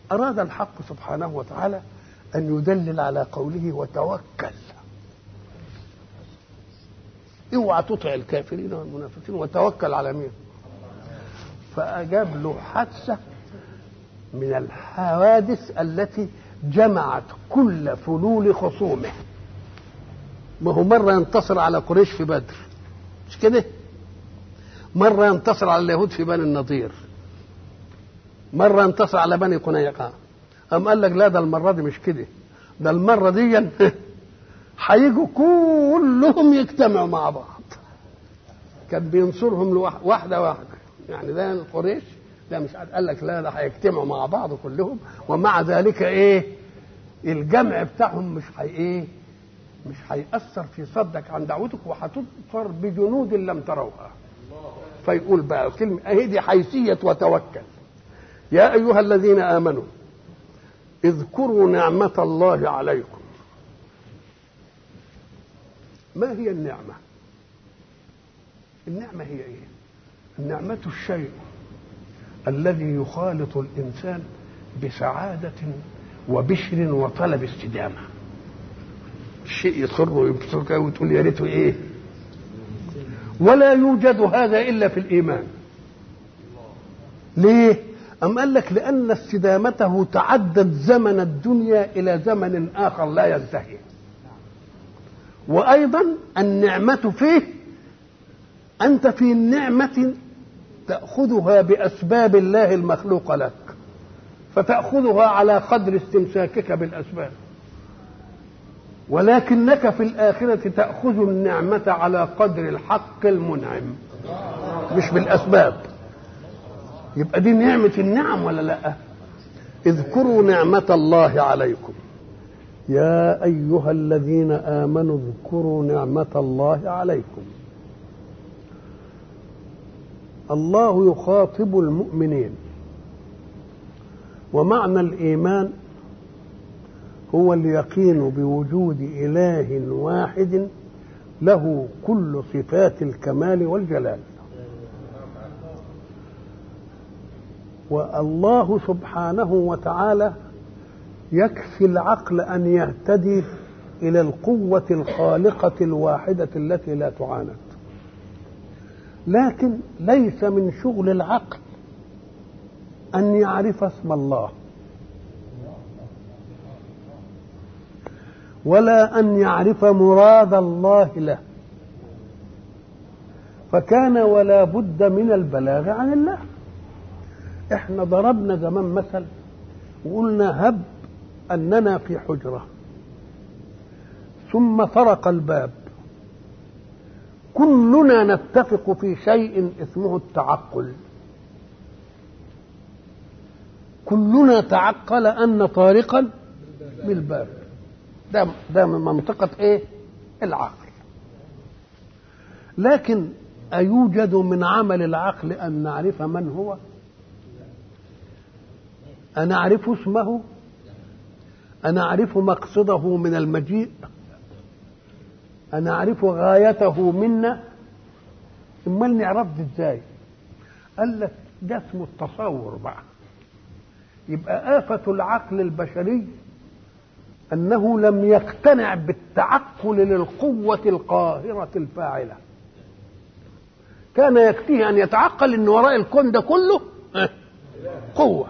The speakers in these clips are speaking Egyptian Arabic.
أراد الحق سبحانه وتعالى أن يدلل على قوله وتوكل اوعى تطع الكافرين والمنافقين وتوكل على مين فأجاب له حادثة من الحوادث التي جمعت كل فلول خصومه ما هو مرة ينتصر على قريش في بدر مش كده مرة ينتصر على اليهود في بني النضير مرة ينتصر على بني قنيقة أم قال لك لا ده المرة دي مش كده ده المرة دي هيجوا كلهم يجتمعوا مع بعض كان بينصرهم لوح- واحدة واحدة يعني ده القريش لا مش عارف قال لك لا ده هيجتمعوا مع بعض كلهم ومع ذلك ايه الجمع بتاعهم مش هي ايه مش هيأثر في صدك عن دعوتك وهتظفر بجنود لم تروها فيقول بقى كلمة اهي دي حيثية وتوكل يا أيها الذين آمنوا اذكروا نعمة الله عليكم ما هي النعمة النعمة هي ايه النعمة الشيء الذي يخالط الإنسان بسعادة وبشر وطلب استدامة الشيء يسر ويبسطك وتقول يا ريته ايه ولا يوجد هذا إلا في الإيمان ليه أم قال لك لأن استدامته تعدت زمن الدنيا إلى زمن آخر لا ينتهي وأيضا النعمة فيه أنت في نعمة تأخذها بأسباب الله المخلوق لك فتأخذها على قدر استمساكك بالأسباب ولكنك في الآخرة تأخذ النعمة على قدر الحق المنعم مش بالأسباب يبقى دي نعمة النعم ولا لا اذكروا نعمة الله عليكم يا أيها الذين آمنوا اذكروا نعمة الله عليكم الله يخاطب المؤمنين ومعنى الإيمان هو اليقين بوجود إله واحد له كل صفات الكمال والجلال والله سبحانه وتعالى يكفي العقل أن يهتدي إلى القوة الخالقة الواحدة التي لا تعاند لكن ليس من شغل العقل أن يعرف اسم الله ولا أن يعرف مراد الله له فكان ولا بد من البلاغ عن الله احنا ضربنا زمان مثل وقلنا هب أننا في حجرة ثم طرق الباب كلنا نتفق في شيء اسمه التعقل كلنا تعقل ان طارقا بالباب ده ده من منطقه ايه العقل لكن ايوجد من عمل العقل ان نعرف من هو أن أعرف اسمه أن أعرف مقصده من المجيء أن أعرف غايته منا امال نعرف دي ازاي قال لك ده اسمه التصور بقى يبقى آفة العقل البشري أنه لم يقتنع بالتعقل للقوة القاهرة الفاعلة كان يكفيه أن يتعقل أن وراء الكون ده كله قوة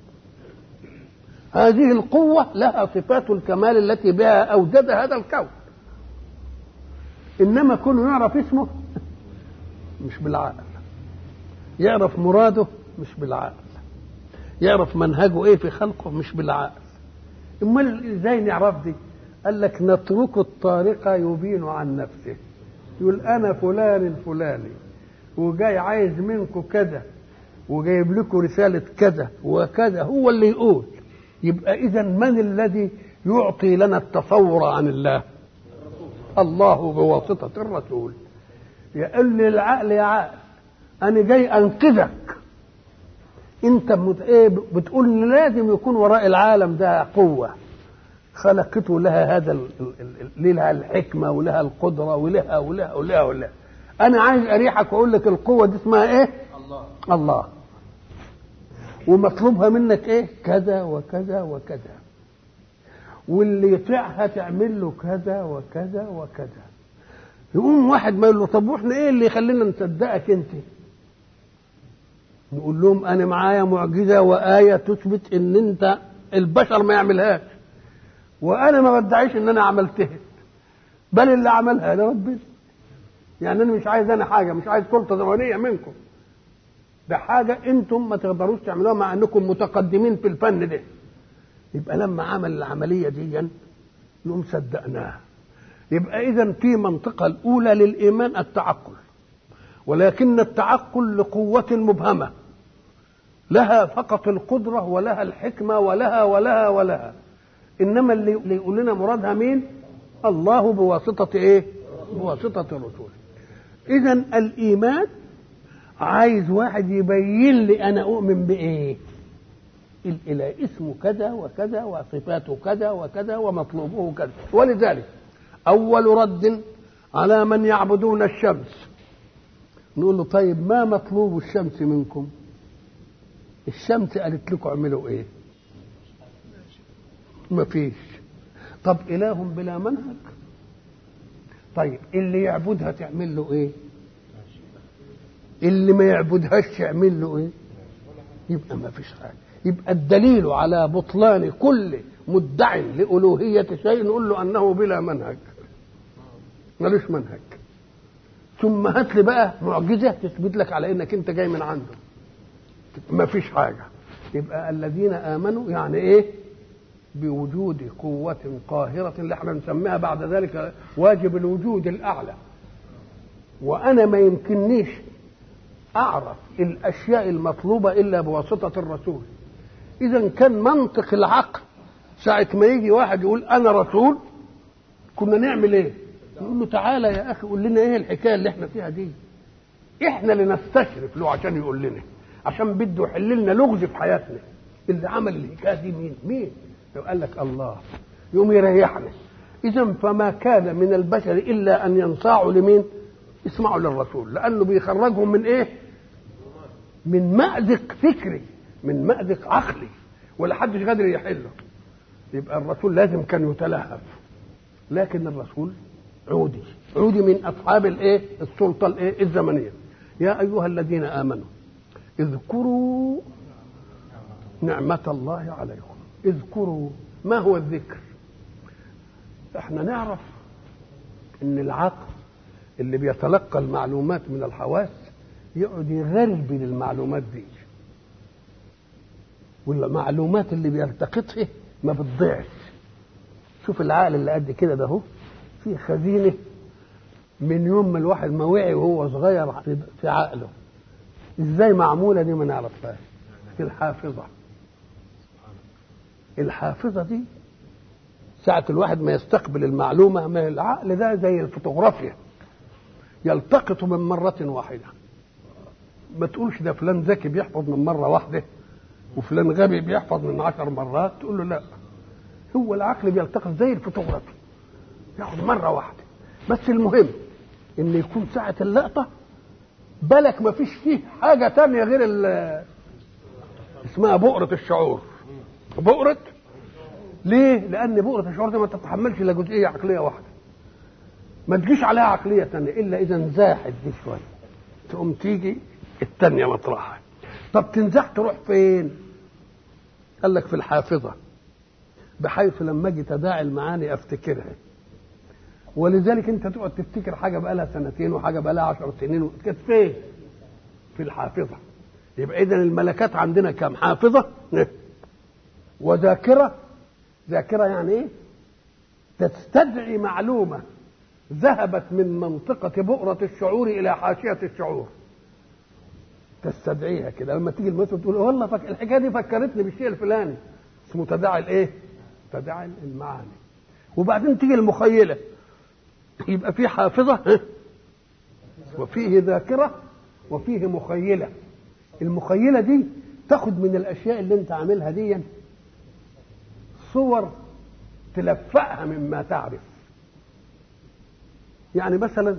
هذه القوة لها صفات الكمال التي بها أوجد هذا الكون إنما كونه يعرف اسمه مش بالعقل يعرف مراده مش بالعقل يعرف منهجه ايه في خلقه مش بالعقل امال ازاي نعرف دي قال لك نترك الطارق يبين عن نفسه يقول انا فلان الفلاني وجاي عايز منكم كذا وجايب لكم رسالة كذا وكذا هو اللي يقول يبقى إذا من الذي يعطي لنا التصور عن الله الله بواسطة الرسول يقول للعقل يا عقل أنا جاي أنقذك أنت مت... إيه بتقول إن لازم يكون وراء العالم ده قوة خلقته لها هذا ال... ال... لها الحكمة ولها القدرة ولها ولها ولها ولها أنا عايز أريحك وأقول لك القوة دي اسمها إيه؟ الله الله ومطلوبها منك ايه كذا وكذا وكذا واللي يطيعها تعمل له كذا وكذا وكذا يقوم واحد ما يقول له طب واحنا ايه اللي يخلينا نصدقك انت نقول لهم انا معايا معجزه وايه تثبت ان انت البشر ما يعملهاش وانا ما بدعيش ان انا عملتها بل اللي عملها انا ربنا يعني انا مش عايز انا حاجه مش عايز سلطه زمنيه منكم ده حاجه انتم ما تقدروش تعملوها مع انكم متقدمين في الفن ده يبقى لما عمل العمليه دي نقوم صدقناها يبقى اذا في منطقه الاولى للايمان التعقل ولكن التعقل لقوه مبهمه لها فقط القدره ولها الحكمه ولها ولها ولها انما اللي يقول لنا مرادها مين الله بواسطه ايه بواسطه الرسول اذا الايمان عايز واحد يبين لي انا اؤمن بايه الاله اسمه كذا وكذا وصفاته كذا وكذا ومطلوبه كذا ولذلك اول رد على من يعبدون الشمس نقول له طيب ما مطلوب الشمس منكم الشمس قالت لكم اعملوا ايه ما فيش طب اله بلا منهج طيب اللي يعبدها تعمل له ايه اللي ما يعبدهاش يعمل له ايه يبقى ما فيش حاجه يبقى الدليل على بطلان كل مدع لألوهية شيء نقول له أنه بلا منهج ملوش منهج ثم هات لي بقى معجزة تثبت لك على إنك أنت جاي من عنده ما فيش حاجة يبقى الذين آمنوا يعني إيه بوجود قوة قاهرة اللي احنا نسميها بعد ذلك واجب الوجود الأعلى وأنا ما يمكننيش أعرف الأشياء المطلوبة إلا بواسطة الرسول إذا كان منطق العقل ساعة ما يجي واحد يقول أنا رسول كنا نعمل إيه؟ نقول له تعالى يا أخي قول لنا إيه الحكاية اللي إحنا فيها دي؟ إحنا اللي نستشرف له عشان يقول لنا عشان بده يحل لنا لغز في حياتنا اللي عمل الحكاية دي مين؟ مين؟ لو قال لك الله يقوم يريحنا إذا فما كان من البشر إلا أن ينصاعوا لمين؟ اسمعوا للرسول لأنه بيخرجهم من إيه؟ من مأزق فكري من مأزق عقلي ولا حدش قادر يحله يبقى الرسول لازم كان يتلهف لكن الرسول عودي عودي من اصحاب الايه السلطه الايه الزمنيه يا ايها الذين امنوا اذكروا نعمه الله عليكم اذكروا ما هو الذكر احنا نعرف ان العقل اللي بيتلقى المعلومات من الحواس يقعد يغرب للمعلومات دي والمعلومات اللي بيلتقطها ما بتضيعش شوف العقل اللي قد كده ده اهو في خزينه من يوم ما الواحد ما وعي وهو صغير في عقله ازاي معموله دي ما نعرفهاش في الحافظه الحافظه دي ساعة الواحد ما يستقبل المعلومة ما العقل ده زي الفوتوغرافيا يلتقط من مرة واحدة ما تقولش ده فلان ذكي بيحفظ من مرة واحدة وفلان غبي بيحفظ من عشر مرات تقول له لا هو العقل بيلتقط زي الفوتوغرافي ياخد مرة واحدة بس المهم ان يكون ساعة اللقطة بالك ما فيش فيه حاجة تانية غير اسمها بؤرة الشعور بؤرة ليه؟ لأن بؤرة الشعور دي ما تتحملش إلا جزئية عقلية واحدة ما تجيش عليها عقلية تانية إلا إذا انزاحت دي شوية تقوم تيجي التانية مطرحها طب تنزح تروح فين؟ قال لك في الحافظة بحيث لما اجي تداعي المعاني افتكرها ولذلك انت تقعد تفتكر حاجه بقى لها سنتين وحاجه بقى لها 10 سنين كانت فين؟ في الحافظه يبقى اذا الملكات عندنا كم؟ حافظه وذاكره ذاكره يعني ايه؟ تستدعي معلومه ذهبت من منطقة بؤرة الشعور إلى حاشية الشعور تستدعيها كده لما تيجي المثل تقول والله فك... الحكايه دي فكرتني بالشيء الفلاني اسمه تداعي الايه؟ تداعي المعاني وبعدين تيجي المخيله يبقى في حافظه وفيه ذاكره وفيه مخيله المخيله دي تاخد من الاشياء اللي انت عاملها دي صور تلفقها مما تعرف يعني مثلا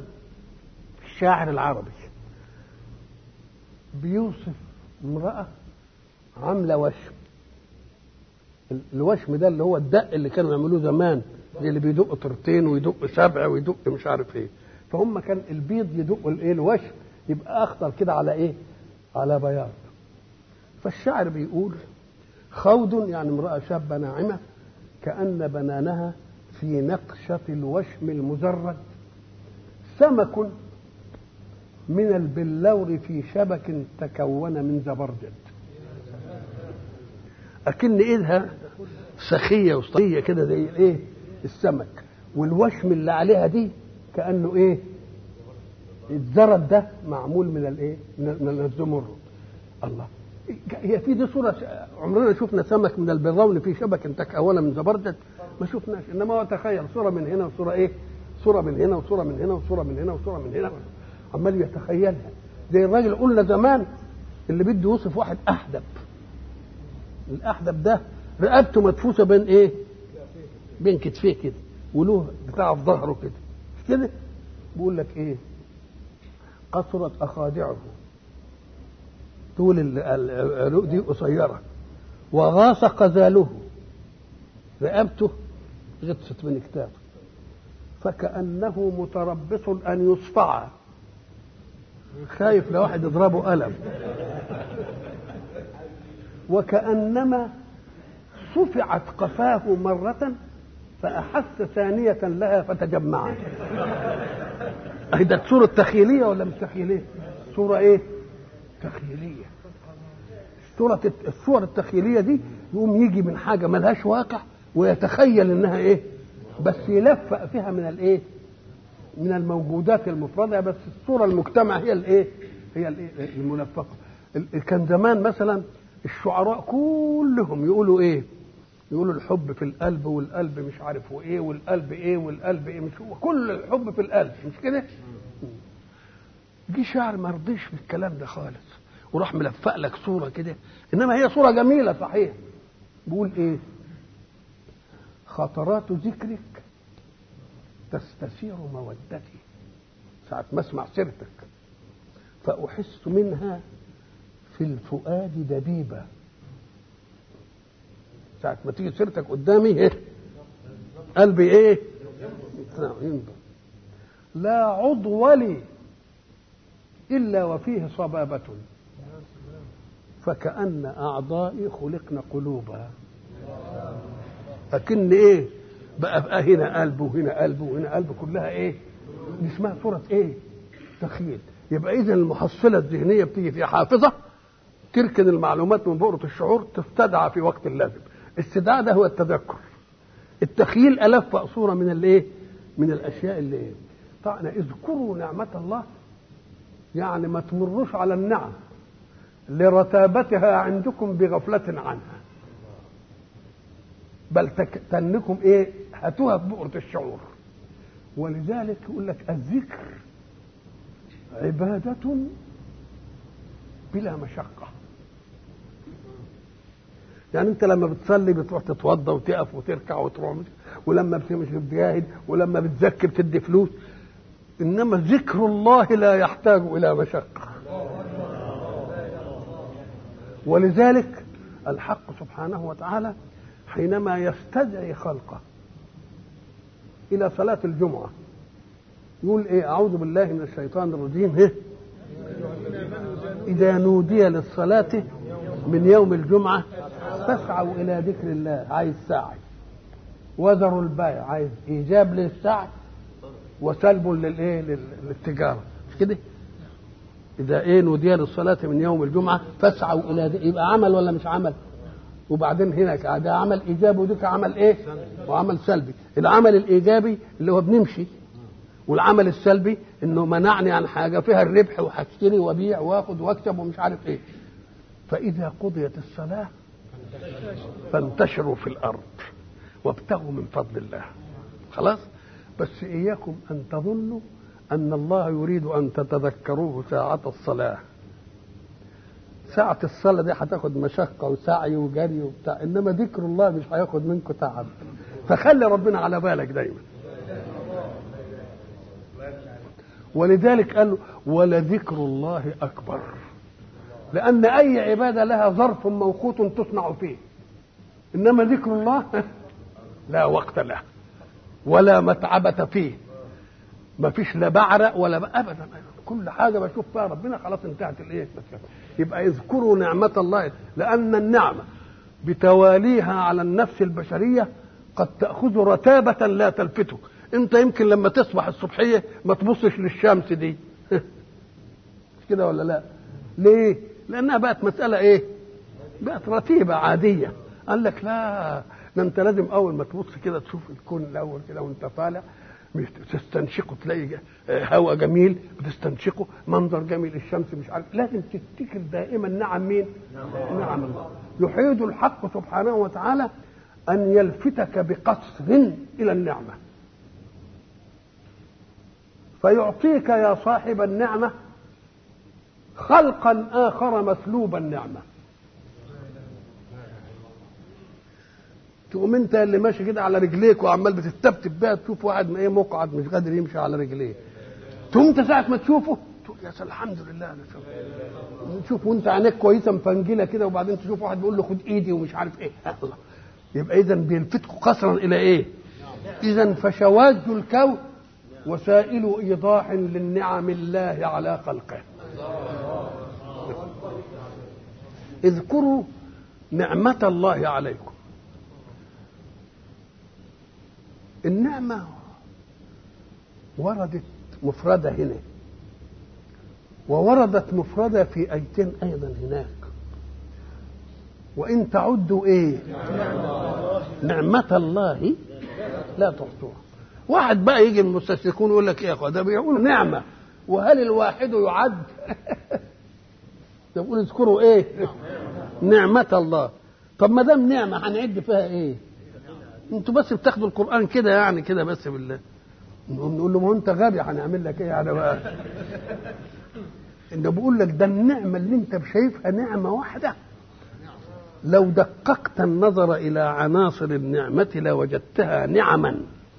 الشاعر العربي بيوصف امرأة عامله وشم ال- الوشم ده اللي هو الدق اللي كانوا يعملوه زمان زي اللي بيدق طرتين ويدق سبع ويدق مش عارف ايه فهم كان البيض يدق الايه الوشم يبقى اخضر كده على ايه على بياض فالشاعر بيقول خوض يعني امرأة شابة ناعمة كأن بنانها في نقشة الوشم المزرد سمك من البلور في شبك تكون من زبرجد أكن إيدها سخية وسطية كده زي الإيه السمك والوشم اللي عليها دي كأنه إيه الزرد ده معمول من الإيه من من الزمرد الله هي في دي صورة عمرنا شفنا سمك من البرون في شبك تكون من زبرجد ما شفناش انما هو تخيل صورة من هنا وصورة ايه صورة من هنا وصورة من هنا وصورة من هنا وصورة من هنا عمال يتخيلها زي الراجل قلنا زمان اللي بده يوصف واحد احدب الاحدب ده رقبته مدفوسه بين ايه بين كتفيه كده وله بتاع في ظهره كده مش كده بيقول لك ايه قصرت اخادعه طول ال- ال- العروق دي قصيره وغاص قذاله رقبته غطست من كتابه فكأنه متربص أن يصفع خايف لو واحد يضربه قلم وكأنما صفعت قفاه مرة فأحس ثانية لها فتجمعت أهي ده صورة تخيلية ولا مش تخيلية؟ صورة إيه؟ تخيلية صورة الصور التخيلية دي يقوم يجي من حاجة ملهاش واقع ويتخيل إنها إيه؟ بس يلفق فيها من الإيه؟ من الموجودات المفردة بس الصورة المجتمع هي الإيه؟ هي الإيه؟ الملفقة ال- كان زمان مثلا الشعراء كلهم يقولوا إيه؟ يقولوا الحب في القلب والقلب مش عارف وايه والقلب ايه والقلب ايه مش هو كل الحب في القلب مش كده؟ جه شاعر ما رضيش في الكلام ده خالص وراح ملفق لك صوره كده انما هي صوره جميله صحيح بيقول ايه؟ خطرات ذكرك تستثير مودتي ساعة ما اسمع سيرتك فأحس منها في الفؤاد دبيبة ساعة ما تيجي سيرتك قدامي ايه قلبي ايه ينبض لا عضو لي إلا وفيه صبابة فكأن أعضائي خلقن قلوبا لكن ايه بقى, بقى هنا قلب وهنا قلب وهنا قلب كلها ايه دي اسمها صورة ايه تخيل يبقى اذا المحصلة الذهنية بتيجي في حافظة تركن المعلومات من بؤرة الشعور تستدعى في وقت اللازم استدعاء ده هو التذكر التخيل ألف صورة من الايه من الأشياء اللي ايه طبعا اذكروا نعمة الله يعني ما تمروش على النعم لرتابتها عندكم بغفلة عنها بل تك- تنكم ايه هاتوها في بؤرة الشعور ولذلك يقول لك الذكر عبادة بلا مشقة يعني انت لما بتصلي بتروح تتوضى وتقف وتركع وتروح ولما بتمشي بتجاهد ولما بتذكر تدي فلوس انما ذكر الله لا يحتاج الى مشقه ولذلك الحق سبحانه وتعالى حينما يستدعي خلقه الى صلاه الجمعه يقول ايه اعوذ بالله من الشيطان الرجيم إيه؟ اذا نودي للصلاه من يوم الجمعه فاسعوا الى ذكر الله عايز سعي وذروا البيع عايز ايجاب للسعي وسلب للايه لل- للتجاره مش كده اذا ايه نودي للصلاه من يوم الجمعه فاسعوا الى ذكر يبقى عمل ولا مش عمل وبعدين هنا ده عمل ايجابي وده عمل ايه وعمل سلبي العمل الايجابي اللي هو بنمشي والعمل السلبي انه منعني عن حاجه فيها الربح وهشتري وابيع واخد واكسب ومش عارف ايه فاذا قضيت الصلاه فانتشروا في الارض وابتغوا من فضل الله خلاص بس اياكم ان تظنوا ان الله يريد ان تتذكروه ساعه الصلاه ساعة الصلاة دي هتاخد مشقة وسعي وجري وبتاع إنما ذكر الله مش هياخد منكم تعب فخلي ربنا على بالك دايما ولذلك قال له ولذكر الله أكبر لأن أي عبادة لها ظرف موقوت تصنع فيه إنما ذكر الله لا وقت له ولا متعبة فيه ما فيش لا بعرق ولا ب... أبدا كل حاجة بشوف فيها ربنا خلاص انتهت الإيه يبقى اذكروا نعمة الله لأن النعمة بتواليها على النفس البشرية قد تأخذ رتابة لا تلفته انت يمكن لما تصبح الصبحية ما تبصش للشمس دي مش كده ولا لا ليه لانها بقت مسألة ايه بقت رتيبة عادية قال لك لا ده انت لازم اول ما تبص كده تشوف الكون الاول كده وانت طالع تستنشقه تلاقي هواء جميل بتستنشقه منظر جميل الشمس مش عارف لازم تفتكر دائما نعم مين نعم الله يحيد الحق سبحانه وتعالى ان يلفتك بقصر الى النعمه فيعطيك يا صاحب النعمه خلقا اخر مسلوب النعمه تقوم انت اللي ماشي كده على رجليك وعمال بتتبتب بقى تشوف واحد ما ايه مقعد مش قادر يمشي على رجليه تقوم انت ساعه ما تشوفه تقول يا سلام الحمد لله انا شوف تشوف وانت عينيك كويسه مفنجله كده وبعدين تشوف واحد بيقول له خد ايدي ومش عارف ايه الله يبقى اذا بيلفتكوا قصرا الى ايه؟ اذا فشواذ الكون وسائل ايضاح للنعم الله على خلقه اذكروا نعمه الله عليكم النعمة وردت مفردة هنا ووردت مفردة في آيتين أيضا هناك وإن تعدوا إيه نعمة الله لا تحصوها واحد بقى يجي المستشركون يقول لك إيه يا أخوة ده بيقول نعمة وهل الواحد يعد ده بيقول اذكروا إيه نعمة الله طب ما دام نعمة هنعد فيها إيه انتوا بس بتاخدوا القران كده يعني كده بس بالله نقول له ما انت غبي هنعمل لك ايه يعني بقى انه بيقول لك ده النعمه اللي انت شايفها نعمه واحده لو دققت النظر الى عناصر النعمه لوجدتها نعما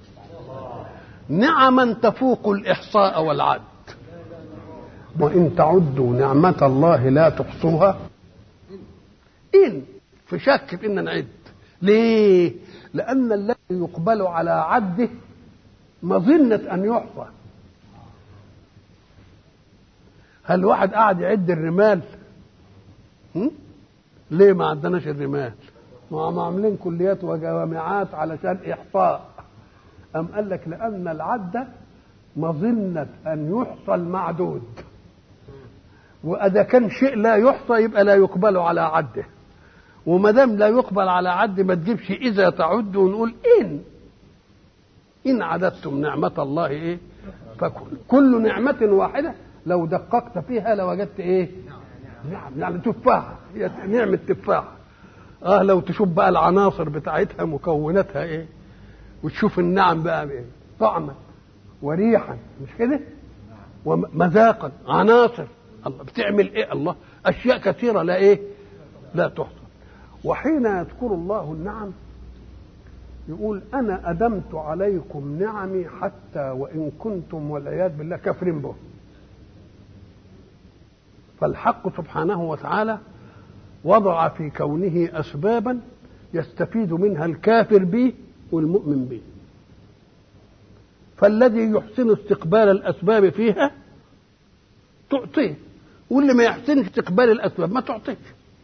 نعما تفوق الاحصاء والعد وان تعدوا نعمه الله لا تحصوها ان في شك في ان نعد ليه لأن الذي يقبل على عده مظنة أن يحصى هل واحد قاعد يعد الرمال هم؟ ليه ما عندناش الرمال ما هم عاملين كليات وجامعات علشان إحصاء أم قال لك لأن العد مظنة أن يحصى المعدود وإذا كان شيء لا يحصى يبقى لا يقبل على عده وما دام لا يقبل على عد ما تجيبش اذا تعد ونقول ان ان عددتم نعمه الله ايه فكل نعمه واحده لو دققت فيها لوجدت ايه نعم يعني تفاحه هي نعمه تفاحه اه لو تشوف بقى العناصر بتاعتها مكوناتها ايه وتشوف النعم بقى بايه طعما وريحا مش كده ومذاقا عناصر الله بتعمل ايه الله اشياء كثيره لا ايه لا تحصى وحين يذكر الله النعم يقول انا ادمت عليكم نعمي حتى وان كنتم والعياذ بالله كافرين به فالحق سبحانه وتعالى وضع في كونه اسبابا يستفيد منها الكافر به والمؤمن به فالذي يحسن استقبال الاسباب فيها تعطيه واللي ما يحسنش استقبال الاسباب ما تعطيش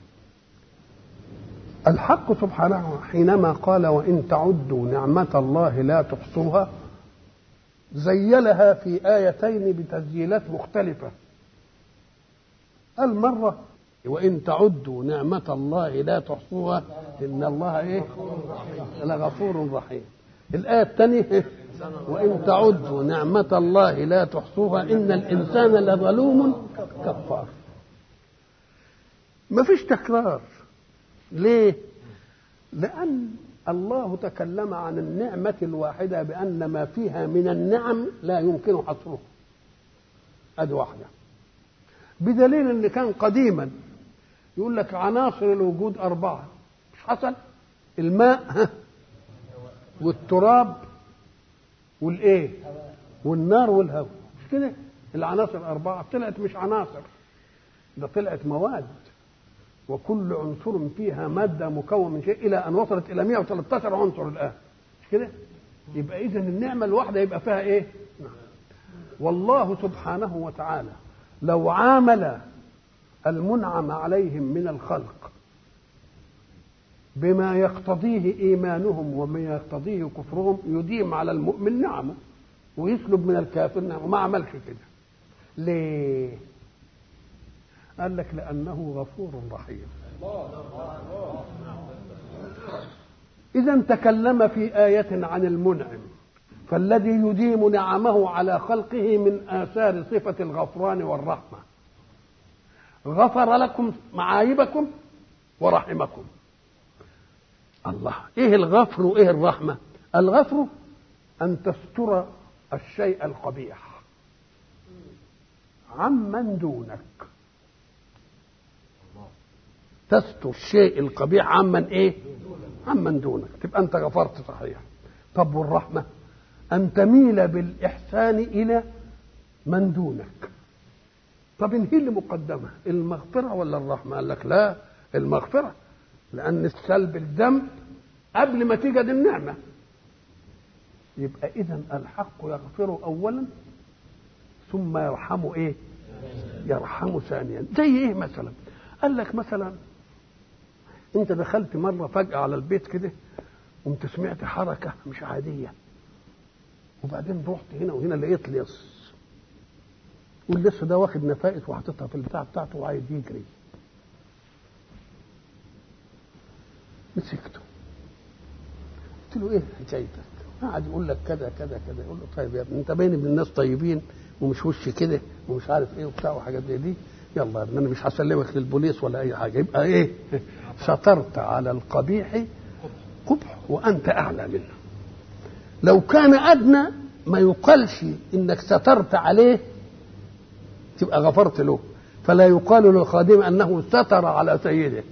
الحق سبحانه حينما قال وان تعدوا نعمه الله لا تحصوها زيلها في ايتين بتسجيلات مختلفه المره وان تعدوا نعمه الله لا تحصوها ان الله ايه لغفور رحيم الايه الثانيه وان تعدوا نعمه الله لا تحصوها ان الانسان لظلوم كفار ما فيش تكرار ليه لان الله تكلم عن النعمه الواحده بان ما فيها من النعم لا يمكن حصره ادي واحده بدليل ان كان قديما يقول لك عناصر الوجود اربعه مش حصل الماء والتراب والايه والنار والهواء مش كده العناصر اربعه طلعت مش عناصر ده طلعت مواد وكل عنصر فيها ماده مكون من شيء الى ان وصلت الى 113 عنصر الان مش كده يبقى اذا النعمه الواحده يبقى فيها ايه والله سبحانه وتعالى لو عامل المنعم عليهم من الخلق بما يقتضيه ايمانهم وما يقتضيه كفرهم يديم على المؤمن نعمه ويسلب من الكافر نعمه ما عملش كده ليه قال لك لانه غفور رحيم اذا تكلم في ايه عن المنعم فالذي يديم نعمه على خلقه من اثار صفه الغفران والرحمه غفر لكم معايبكم ورحمكم الله ايه الغفر وايه الرحمه الغفر ان تستر الشيء القبيح عمن دونك تستر الشيء القبيح عمن ايه عمن دونك تبقى انت غفرت صحيح طب والرحمه ان تميل بالاحسان الى من دونك طب ان هي اللي مقدمه المغفره ولا الرحمه قال لك لا المغفره لان سلب الذنب قبل ما تيجد النعمه يبقى اذا الحق يغفر اولا ثم يرحم ايه يرحم ثانيا زي ايه مثلا قال لك مثلا انت دخلت مره فجاه على البيت كده قمت سمعت حركه مش عاديه وبعدين رحت هنا وهنا لقيت لص واللص ده واخد نفائس وحاططها في البتاع بتاعته وعايز يجري مسكته قلت له ايه حكايتك؟ قعد يقول لك كذا كذا كذا يقول له طيب يا ابني انت باين ابن الناس طيبين ومش وش كده ومش عارف ايه وبتاع وحاجات زي دي يلا يا ابني انا مش هسلمك للبوليس ولا اي حاجه يبقى ايه سترت على القبيح قبح وانت اعلى منه لو كان ادنى ما يقالش انك سترت عليه تبقى غفرت له فلا يقال للخادم انه ستر على سيده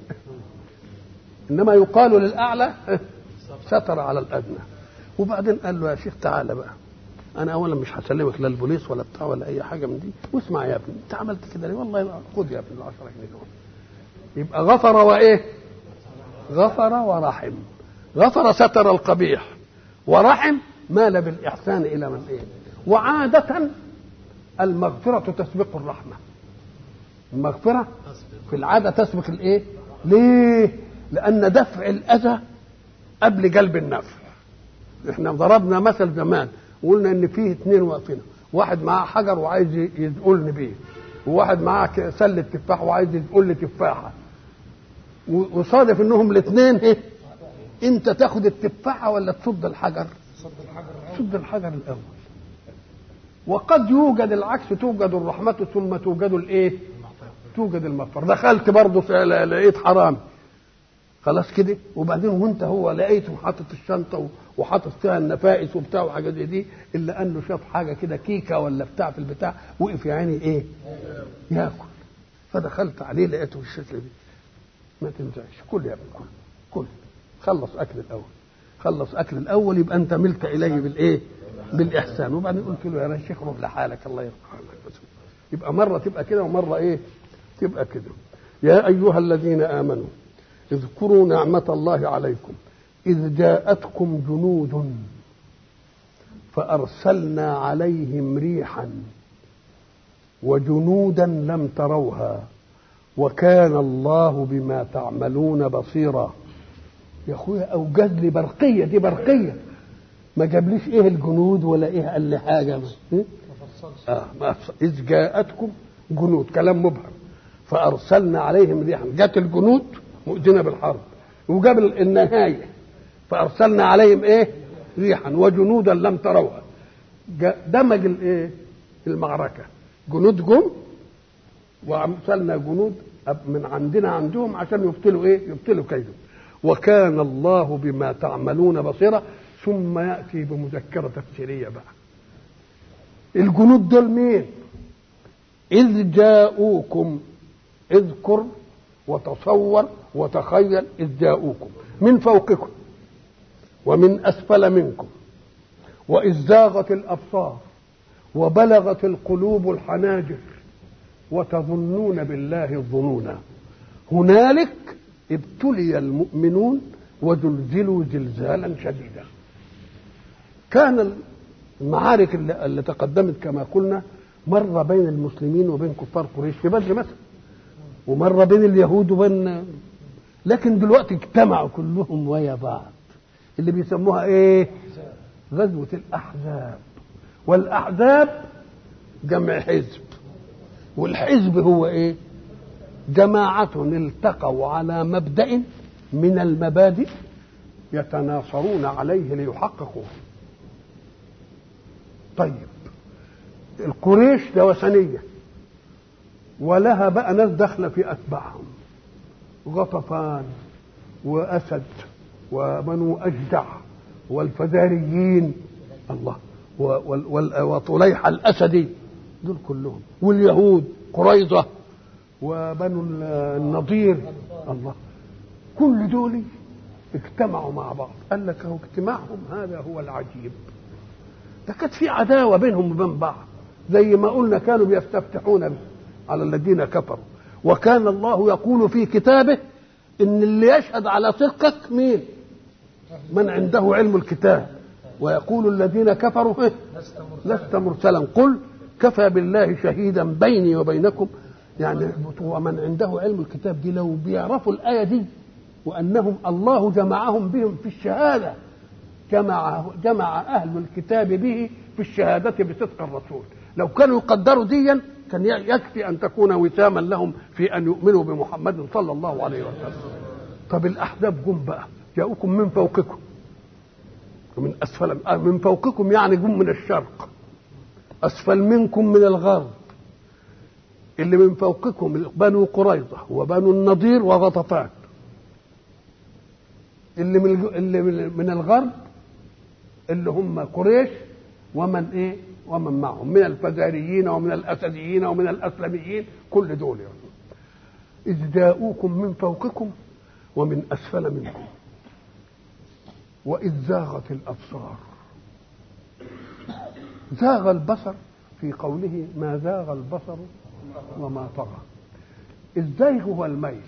انما يقال للاعلى ستر على الادنى وبعدين قال له يا شيخ تعالى بقى انا اولا مش هسلمك لا البوليس ولا بتاع ولا اي حاجه من دي واسمع يا ابني انت عملت كده ليه والله لا خد يا ابني ال 10 جنيه دول يبقى غفر وايه غفر ورحم غفر ستر القبيح ورحم مال بالاحسان الى من ايه وعاده المغفره تسبق الرحمه المغفره في العاده تسبق الايه ليه لان دفع الاذى قبل جلب النفع احنا ضربنا مثل زمان وقلنا ان فيه اثنين واقفين واحد معاه حجر وعايز يزقلني بيه وواحد معاه سله تفاح وعايز يزقل لي تفاحه وصادف انهم الاثنين ايه انت تاخد التفاحه ولا تصد الحجر تصد الحجر الاول وقد يوجد العكس توجد الرحمه ثم توجد الايه توجد المغفره دخلت برضه في لقيت حرام خلاص كده وبعدين وانت هو لقيته حاطط الشنطه وحاطط فيها النفائس وبتاع وحاجات زي دي الا انه شاف حاجه كده كيكه ولا بتاع في البتاع وقف يا عيني ايه؟ ياكل فدخلت عليه لقيته بالشكل دي ما تنزعش كل يا ابني كل كل خلص اكل الاول خلص اكل الاول يبقى انت ملت اليه بالايه؟ بالاحسان وبعدين قلت له يا شيخ روح لحالك الله يرحمك يبقى مره تبقى كده ومره ايه؟ تبقى كده يا ايها الذين امنوا اذكروا نعمة الله عليكم إذ جاءتكم جنود فأرسلنا عليهم ريحا وجنودا لم تروها وكان الله بما تعملون بصيرا يا اخويا اوجد لي برقيه دي برقيه ما جابليش ايه الجنود ولا ايه قال لي حاجه إيه؟ آه ما اذ جاءتكم جنود كلام مبهم فارسلنا عليهم ريحا جت الجنود مؤذنه بالحرب وجاب النهايه فارسلنا عليهم ايه ريحا وجنودا لم تروها دمج الايه المعركه جنود جم وارسلنا جنود من عندنا عندهم عشان يبطلوا ايه يبطلوا كيدهم وكان الله بما تعملون بصيرا ثم ياتي بمذكره تفسيريه بقى الجنود دول مين اذ جاءوكم اذكر وتصور وتخيل إذ جاءوكم من فوقكم ومن أسفل منكم وإذ زاغت الأبصار وبلغت القلوب الحناجر وتظنون بالله الظنونا هنالك ابتلي المؤمنون وزلزلوا زلزالا شديدا كان المعارك اللي, اللي تقدمت كما قلنا مرة بين المسلمين وبين كفار قريش في بدر مثلا ومرة بين اليهود وبين لكن دلوقتي اجتمعوا كلهم ويا بعض اللي بيسموها ايه غزوة الأحزاب والأحزاب جمع حزب والحزب هو ايه جماعة التقوا على مبدأ من المبادئ يتناصرون عليه ليحققوه طيب القريش ده وثنية ولها بقى ناس داخلة في أتباعهم غطفان وأسد وبنو أجدع والفزاريين الله وطليحة الأسدي دول كلهم واليهود قريظة وبنو النضير الله كل دول اجتمعوا مع بعض قال لك هو اجتماعهم هذا هو العجيب ده كانت في عداوه بينهم وبين بعض زي ما قلنا كانوا بيستفتحون على الذين كفروا وكان الله يقول في كتابه ان اللي يشهد على صدقك مين من عنده علم الكتاب ويقول الذين كفروا إيه؟ لست مرسلا قل كفى بالله شهيدا بيني وبينكم يعني ومن عنده علم الكتاب دي لو بيعرفوا الآية دي وأنهم الله جمعهم بهم في الشهادة جمع جمع أهل الكتاب به في الشهادة بصدق الرسول لو كانوا يقدروا ديا كان يكفي أن تكون وساما لهم في أن يؤمنوا بمحمد صلى الله عليه وسلم طب الأحزاب جم بقى جاءوكم من فوقكم ومن أسفل من فوقكم يعني جم من الشرق أسفل منكم من الغرب اللي من فوقكم بنو قريظة وبنو النضير وغطفان اللي من اللي من الغرب اللي هم قريش ومن ايه ومن معهم من الفزاريين ومن الاسديين ومن الاسلميين كل دول يعني. اذ جاءوكم من فوقكم ومن اسفل منكم واذ زاغت الابصار زاغ البصر في قوله ما زاغ البصر وما طغى الزيغ هو الميل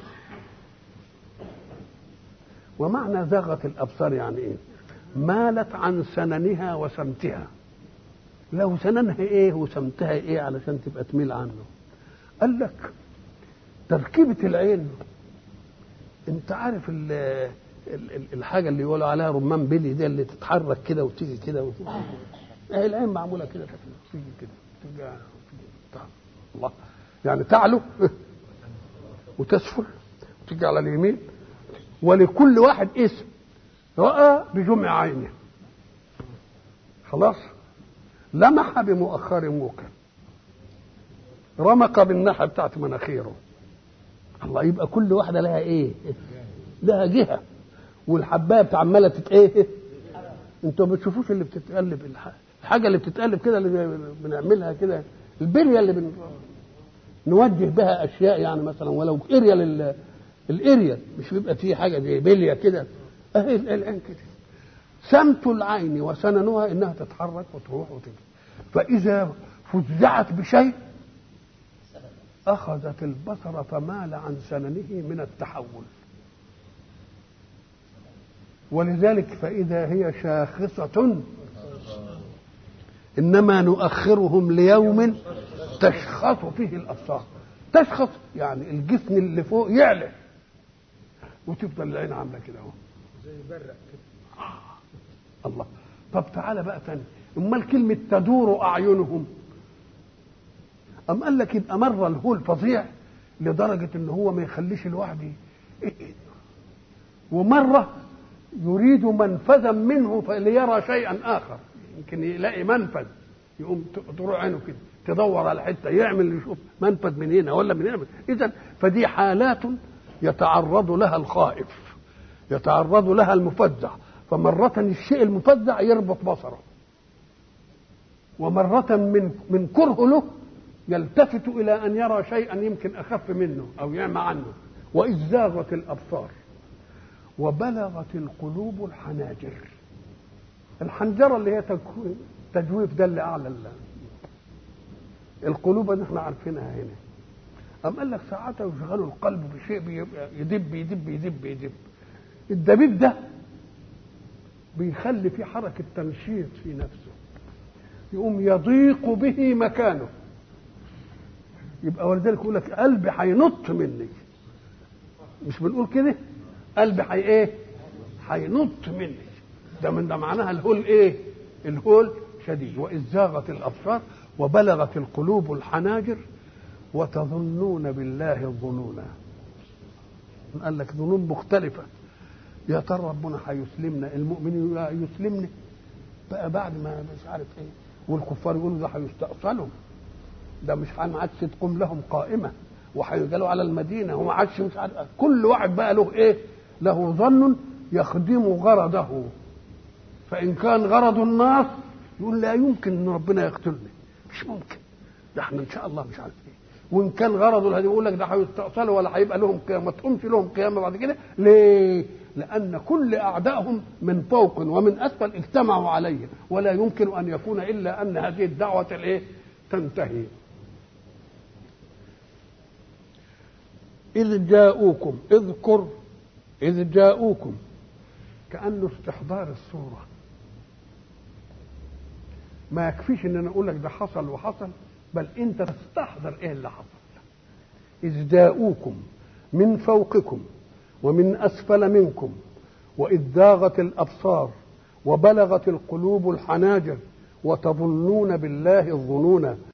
ومعنى زاغت الابصار يعني ايه مالت عن سننها وسمتها لو سننها ايه وسمتها ايه علشان تبقى تميل عنه قال لك تركيبة العين انت عارف ال ال الحاجة اللي يقولوا عليها رمان بلي دي اللي تتحرك كده وتيجي كده وتيجي اهي العين معمولة كده تيجي كده ترجع الله يعني تعلو وتسفل وتيجي على اليمين ولكل واحد اسم رأى بجمع عينه خلاص لمح بمؤخر موكل رمق بالناحية بتاعت مناخيره الله يبقى كل واحدة لها ايه لها جهة والحباية بتعمالة تت ايه انتوا ما بتشوفوش اللي بتتقلب الحاجة اللي بتتقلب كده اللي بنعملها كده البلية اللي بن... نوجه بها اشياء يعني مثلا ولو اريا لل الاريا مش بيبقى فيه حاجه زي بليه كده اهي العين كده سمت العين وسننها انها تتحرك وتروح وتجي فاذا فزعت بشيء اخذت البصر فمال عن سننه من التحول ولذلك فاذا هي شاخصه انما نؤخرهم ليوم تشخص فيه الابصار تشخص يعني الجسم اللي فوق يعلى وتفضل العين عامله كده اهو زي برق كده الله طب تعالى بقى تاني امال كلمه تدور اعينهم ام قال لك يبقى مره الهول فظيع لدرجه ان هو ما يخليش الواحد ومره يريد منفذا منه فليرى شيئا اخر يمكن يلاقي منفذ يقوم تروح عينه كده تدور على حته يعمل يشوف منفذ من هنا ولا من هنا اذا فدي حالات يتعرض لها الخائف يتعرض لها المفزع فمرة الشيء المفزع يربط بصره ومرة من من كره له يلتفت إلى أن يرى شيئا يمكن أخف منه أو يعمى عنه وإذ زاغت الأبصار وبلغت القلوب الحناجر الحنجرة اللي هي تجويف ده اللي أعلى الله القلوب اللي احنا عارفينها هنا أم قال لك ساعتها يشغلوا القلب بشيء بيبقى يدب يدب يدب يدب الدبيب ده بيخلي في حركة تنشيط في نفسه يقوم يضيق به مكانه يبقى ولذلك يقول لك قلبي هينط مني مش بنقول كده قلبي هي ايه هينط مني ده من ده معناها الهول ايه الهول شديد واذ زاغت الابصار وبلغت القلوب الحناجر وتظنون بالله الظنونا قال لك ظنون مختلفة يا ترى ربنا هيسلمنا المؤمنين يقولوا يسلمني بقى بعد ما مش عارف ايه والكفار يقولوا ده هيستأصلوا ده مش ما عادش تقوم لهم قائمة وهيجالوا على المدينة وما عادش مش عارف كل واحد بقى له ايه له ظن يخدم غرضه فإن كان غرض الناس يقول لا يمكن ان ربنا يقتلني مش ممكن ده احنا ان شاء الله مش عارف ايه وان كان غرضه اللي يقول لك ده هيستأصلوا ولا هيبقى لهم قيامه ما تقومش لهم قيامه بعد كده ليه؟ لان كل اعدائهم من فوق ومن اسفل اجتمعوا عليه ولا يمكن ان يكون الا ان هذه الدعوه الايه؟ تنتهي. إذ جاءوكم اذكر إذ جاءوكم كأنه استحضار الصورة ما يكفيش ان انا اقول لك ده حصل وحصل بل انت تستحضر ايه اللي حصل اذ جاءوكم من فوقكم ومن اسفل منكم واذ زاغت الابصار وبلغت القلوب الحناجر وتظنون بالله الظنونا